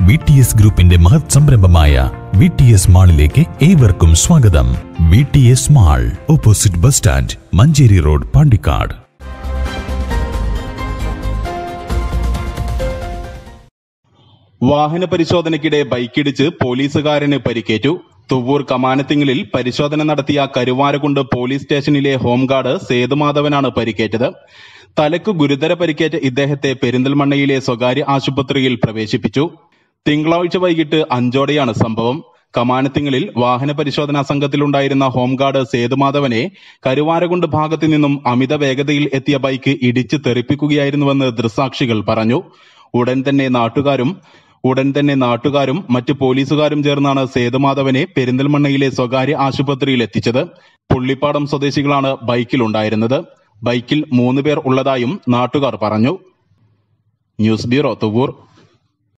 V T S ഗ്രൂപ്പിന്റെ മഹത് സംരംഭമായ വി ടി എസ് മാളിലേക്ക് ഏവർക്കും സ്വാഗതം V T S mall opposite bus stand Manjeri road Pandikkad വാഹന പരിശോധനയ്ക്കിടെ ബൈക്കിടിച്ച് പോലീസുകാരന് പരിക്കേറ്റു തുവ്വൂർ കമാനത്തിങ്ങലിൽ പരിശോധന നടത്തിയ കരുവാരകുണ്ട് പോലീസ് സ്റ്റേഷനിലെ ഹോംഗാർഡ് സേതുമാധവനാണ് പരിക്കേറ്റത് തലക്ക് ഗുരുതര പരിക്കേറ്റ ഇദ്ദേഹത്തെ പെരിന്തൽമണ്ണയിലെ സ്വകാര്യ ആശുപത്രിയിൽ പ്രവേശിപ്പിച്ചു തിങ്കളാഴ്ച വൈകിട്ട് അഞ്ചോടെയാണ് സംഭവം കമാനത്തിങ്ങളിൽ വാഹന പരിശോധനാ സംഘത്തിലുണ്ടായിരുന്ന ഹോംഗാർഡ് സേതുമാധവനെ കരുവാരകുണ്ട് ഭാഗത്തു നിന്നും അമിത വേഗതയിൽ എത്തിയ ബൈക്ക് ഇടിച്ച് തെറിപ്പിക്കുകയായിരുന്നുവെന്ന് ദൃക്സാക്ഷികൾ പറഞ്ഞു ഉടൻ തന്നെ നാട്ടുകാരും ഉടൻ തന്നെ നാട്ടുകാരും മറ്റ് പോലീസുകാരും ചേർന്നാണ് സേതുമാധവനെ പെരിന്തൽമണ്ണയിലെ സ്വകാര്യ ആശുപത്രിയിൽ എത്തിച്ചത് പുള്ളിപ്പാടം സ്വദേശികളാണ് ബൈക്കിലുണ്ടായിരുന്നത് ബൈക്കിൽ മൂന്ന് പേർ ഉള്ളതായും നാട്ടുകാർ പറഞ്ഞു ന്യൂസ് ബ്യൂറോ തുവൂർ